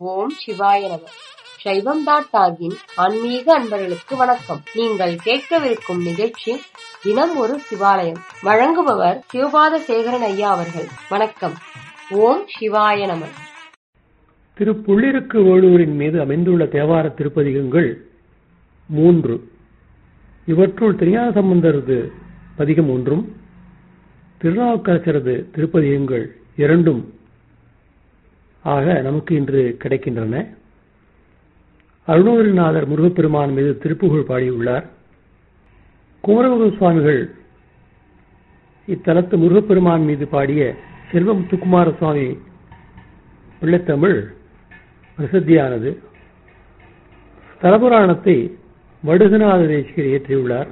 ஓம் சிவாய நம சைவம் டாட் டாகின் ஆன்மீக அன்பர்களுக்கு வணக்கம் நீங்கள் கேட்கவிருக்கும் நிகழ்ச்சி தினம் ஒரு சிவாலயம் வழங்குபவர் சிவபாத சேகரன் ஐயா அவர்கள் வணக்கம் ஓம் சிவாய நம திரு புள்ளிருக்கு வேளூரின் மீது அமைந்துள்ள தேவார திருப்பதிகங்கள் மூன்று இவற்றுள் திருஞான சம்பந்தரது பதிகம் ஒன்றும் திருநாவுக்கரசரது திருப்பதிகங்கள் இரண்டும் ஆக நமக்கு இன்று கிடைக்கின்றன அருணகிரிநாதர் முருகப்பெருமான் மீது திருப்புகழ் பாடியுள்ளார் குமரகுரு சுவாமிகள் இத்தலத்து முருகப்பெருமான் மீது பாடிய செல்வமுத்துக்குமார சுவாமி பிள்ளைத்தமிழ் பிரசித்தியானது ஸ்தலபுராணத்தை வடுகநாத தேசிகர் இயற்றியுள்ளார்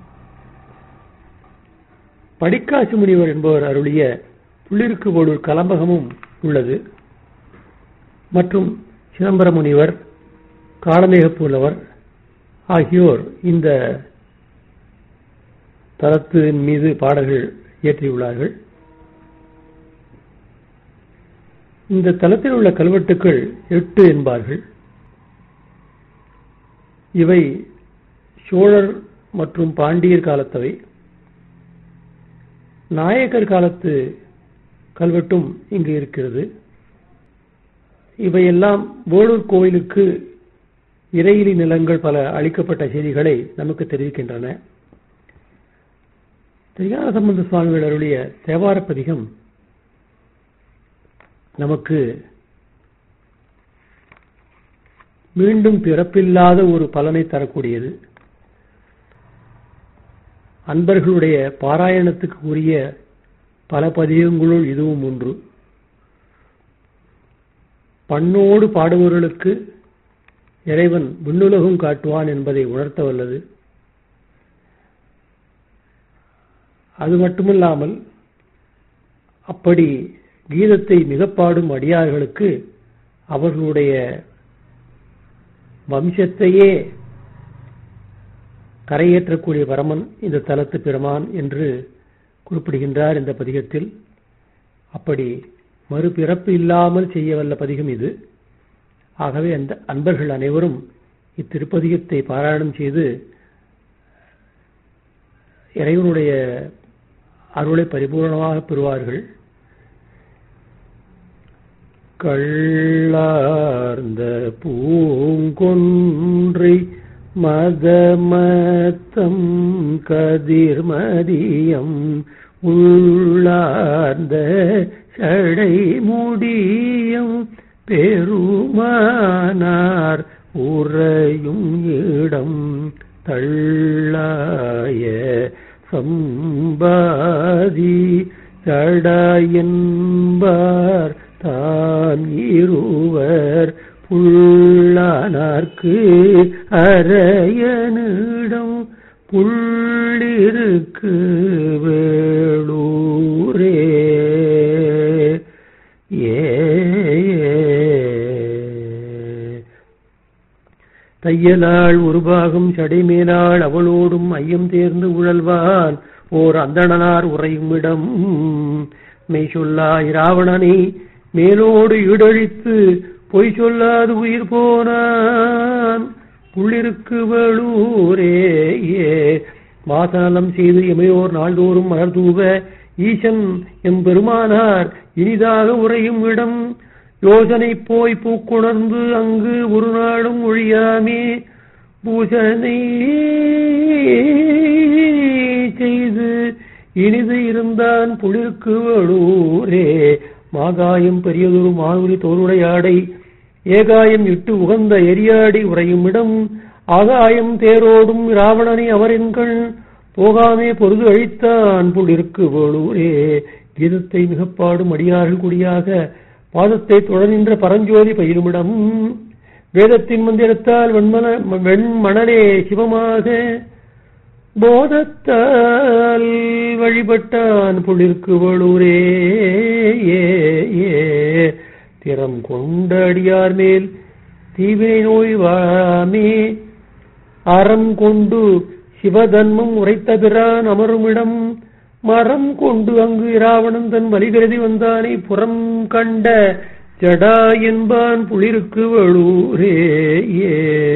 படிக்காசு முனிவர் என்பவர் அருளிய புள்ளிருக்கு போடூர் கலம்பகமும் உள்ளது மற்றும் சிதம்பர முனிவர் காலமேகப்புலவர் ஆகியோர் இந்த தலத்தின் மீது பாடல்கள் இயற்றியுள்ளார்கள் இந்த தலத்தில் உள்ள கல்வெட்டுக்கள் எட்டு என்பார்கள் இவை சோழர் மற்றும் பாண்டியர் காலத்தவை நாயக்கர் காலத்து கல்வெட்டும் இங்கு இருக்கிறது இவையெல்லாம் வேலூர் கோயிலுக்கு இறையிலி நிலங்கள் பல அளிக்கப்பட்ட செய்திகளை நமக்கு தெரிவிக்கின்றன திருஞான சம்பந்த சுவாமிகள் அருளிய தேவார பதிகம் நமக்கு மீண்டும் பிறப்பில்லாத ஒரு பலனை தரக்கூடியது அன்பர்களுடைய பாராயணத்துக்கு உரிய பல பதிகங்களுள் இதுவும் ஒன்று பண்ணோடு பாடுபவர்களுக்கு இறைவன் விண்ணுலகம் காட்டுவான் என்பதை உணர்த்த வல்லது அது மட்டுமல்லாமல் அப்படி கீதத்தை மிக பாடும் அடியார்களுக்கு அவர்களுடைய வம்சத்தையே கரையேற்றக்கூடிய பரமன் இந்த தலத்து பெருமான் என்று குறிப்பிடுகின்றார் இந்த பதிகத்தில் அப்படி மறுபிறப்பு இல்லாமல் செய்ய வல்ல பதிகம் இது ஆகவே அந்த அன்பர்கள் அனைவரும் இத்திருப்பதிகத்தை பாராயணம் செய்து இறைவனுடைய அருளை பரிபூர்ணமாக பெறுவார்கள் கள்ளார்ந்த பூங்கொன்றை மதமத்தம் கதிர்மதியம் உள்ளார்ந்த சடை முடியும் பெருமானார் உறையும் இடம் தள்ளாய சம்பாதி சடாயன்பார் தான் இருவர் புல்லானார்க்கு அரையனிடம் புள்ளிருக்கு வேளூரே ஏ தையலாள் ஒரு பாகம் சடைமேலாள் அவளோடும் ஐயம் தேர்ந்து உழல்வான் ஓர் அந்தணனார் உறையும் இடம் மெய் சொல்லா இராவணனை மேலோடு ஈடழித்து பொய் சொல்லாது உயிர் போனான் புள்ளிருக்கு வளூரே ஏ வாசநலம் செய்து எமையோர் நாள்தோறும் மலர்தூவ ஈசன் எம் பெருமானார் இனிதாக உறையும் இடம் யோசனை போய் பூக்குணர்ந்து அங்கு ஒரு நாளும் ஒழியாமே பூசனை செய்து இனிது இருந்தான் புளிருக்கு வளூரே மாகாயம் பெரியதொரு மாவுரி தோளுடையாடை ஏகாயம் இட்டு உகந்த எரியாடி உறையும் இடம் ஆகாயம் தேரோடும் ராவணனை அவரென்கண் போகாமே பொருது அழித்தான் புளிருக்கு வேளூரே கீதத்தை மிகப்பாடும் அடியார்கள் குடியாக பாதத்தை தொடர்கின்ற பரஞ்சோதி பயிலுமிடம் வேதத்தின் மந்திரத்தால் வெண்மன வெண்மணலே சிவமாக போதத்தால் வழிபட்டான் புளிருக்கு வளூரே ஏ ஏ திறம் கொண்ட அடியார் மேல் தீவினை நோய் வாமே அறம் கொண்டு சிவதன்மம் உரைத்த பிரான் அமருமிடம் மரம் கொண்டு அங்கு இராவணன் தன் வலிகருதி வந்தானை புறம் கண்ட ஜடா என்பான் புளிருக்கு வளூரே ஏ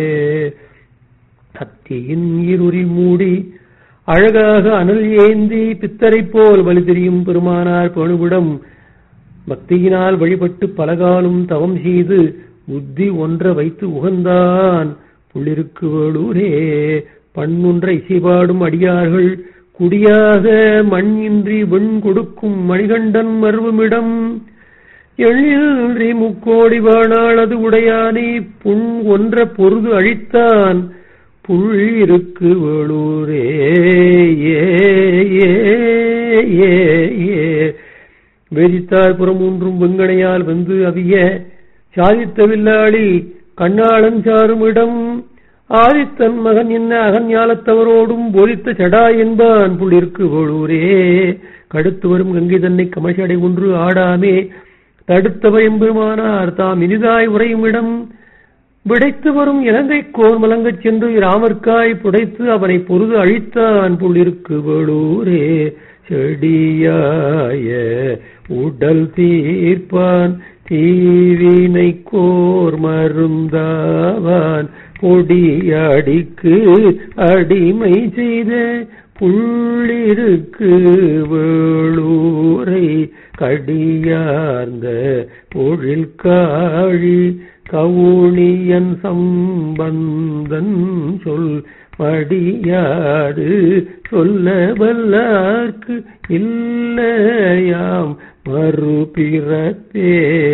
கத்தியின் இருறி மூடி அழகாக அனல் ஏந்தி பித்தரைப் போல் வலி தெரியும் பெருமானார் பணுவிடம் பக்தியினால் வழிபட்டு பலகாலும் தவம் செய்து புத்தி ஒன்ற வைத்து உகந்தான் புள்ளிருக்கு வேளூரே பண்ணுன்ற இசைபாடும் அடியார்கள் குடியாக மண் இன்றி வெண் கொடுக்கும் மணிகண்டன் மருவமிடம் எழில்றி முக்கோடி வாணாள் அது உடையானே புண் ஒன்ற பொருது அழித்தான் புள்ளிருக்கு வேளூரே ஏ ஏ ஏ ஏ வேதித்தார் புறம் ஒன்றும் வெங்கனையால் வந்து அவிய சாதித்த வில்லாளி கண்ணாளன் சாரும் இடம் ஆதித்தன் மகன் என்ன அகஞாலத்தவரோடும் போதித்த சடா என்பான் புள்ளிற்கு வேளூரே கடுத்து வரும் கங்கை தன்னை கமஷடை ஒன்று ஆடாமே தடுத்தவர் எம்பெருமானார் தாம் இனிதாய் உரையும் இடம் விடைத்து வரும் இலங்கை கோர் மலங்கச் சென்று ராமர்க்காய் புடைத்து அவனை பொருது அழித்தான் புள்ளிருக்கு வேளூரே செடியாய உடல் தீர்ப்பான் தீவினை கோர் மருந்தாவான் பொடியடிக்கு அடிமை செய்த புள்ளிருக்கு வேளூரை கடியார்ந்த பொழில் காழி கவுனியன் சம்பந்தன் சொல் மடியாது சொல்ல வல்லார்க்கு இல்லையாம் மறுபிறப்பே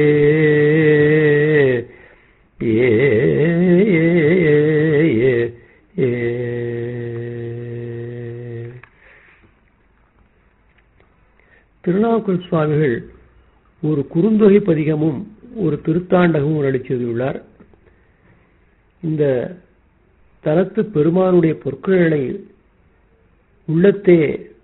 ஏ ஏ, ஏ. திருநாவுக்கல் சுவாமிகள் ஒரு குறுந்தொகை பதிகமும் ஒரு திருத்தாண்டகமும் அளிச்செய்துள்ளார் இந்த தலத்து பெருமானுடைய பொற்களை உள்ளத்தே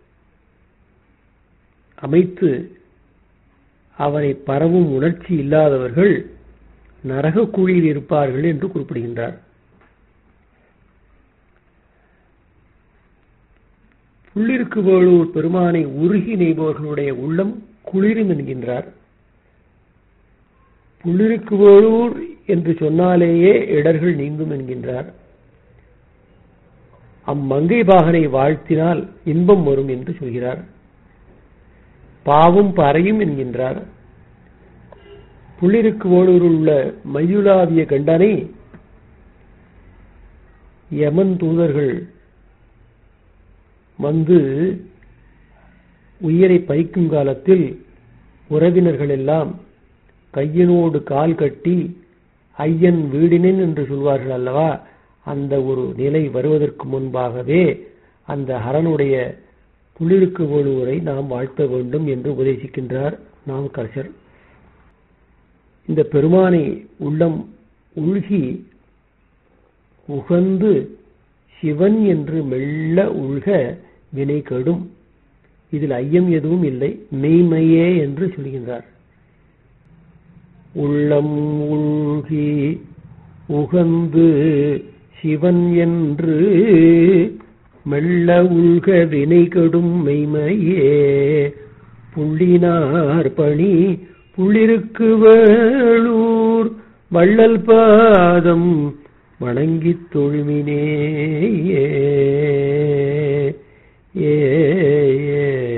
அமைத்து அவனை பரவும் உணர்ச்சி இல்லாதவர்கள் நரக குழியில் இருப்பார்கள் என்று குறிப்பிடுகின்றார் புள்ளிருக்கு வேளூர் பெருமானை உருகி நெய்பவர்களுடைய உள்ளம் குளிரும் என்கின்றார் புள்ளிருக்கு வேளூர் என்று சொன்னாலேயே இடர்கள் நீங்கும் என்கின்றார் அம்மங்கை பாகனை வாழ்த்தினால் இன்பம் வரும் என்று சொல்கிறார் பாவும் பறையும் என்கின்றார் புள்ளிருக்கு வேளூரில் உள்ள மையுலாவிய கண்டனை யமன் தூதர்கள் வந்து உயிரை பறிக்கும் காலத்தில் உறவினர்கள் எல்லாம் கையினோடு கால் கட்டி ஐயன் வீடினேன் என்று சொல்வார்கள் அல்லவா அந்த ஒரு நிலை வருவதற்கு முன்பாகவே அந்த ஹரனுடைய புள்ளிருக்கு ஒழுவரை நாம் வாழ்த்த வேண்டும் என்று உபதேசிக்கின்றார் நாமக்கரசர் இந்த பெருமானை உள்ளம் உள்கி உகந்து சிவன் என்று மெல்ல உள்க வினை கெடும் இதில் ஐயம் எதுவும் இல்லை மெய்மையே என்று சொல்கின்றார் உள்ளம் உள்கி உகந்து சிவன் என்று மெல்ல உள்க வினை கெடும் மெய்மையே புள்ளினார் பணி புள்ளிருக்கு வேளூர் வள்ளல் பாதம் வணங்கித் தொழுமினே ஏ ஏ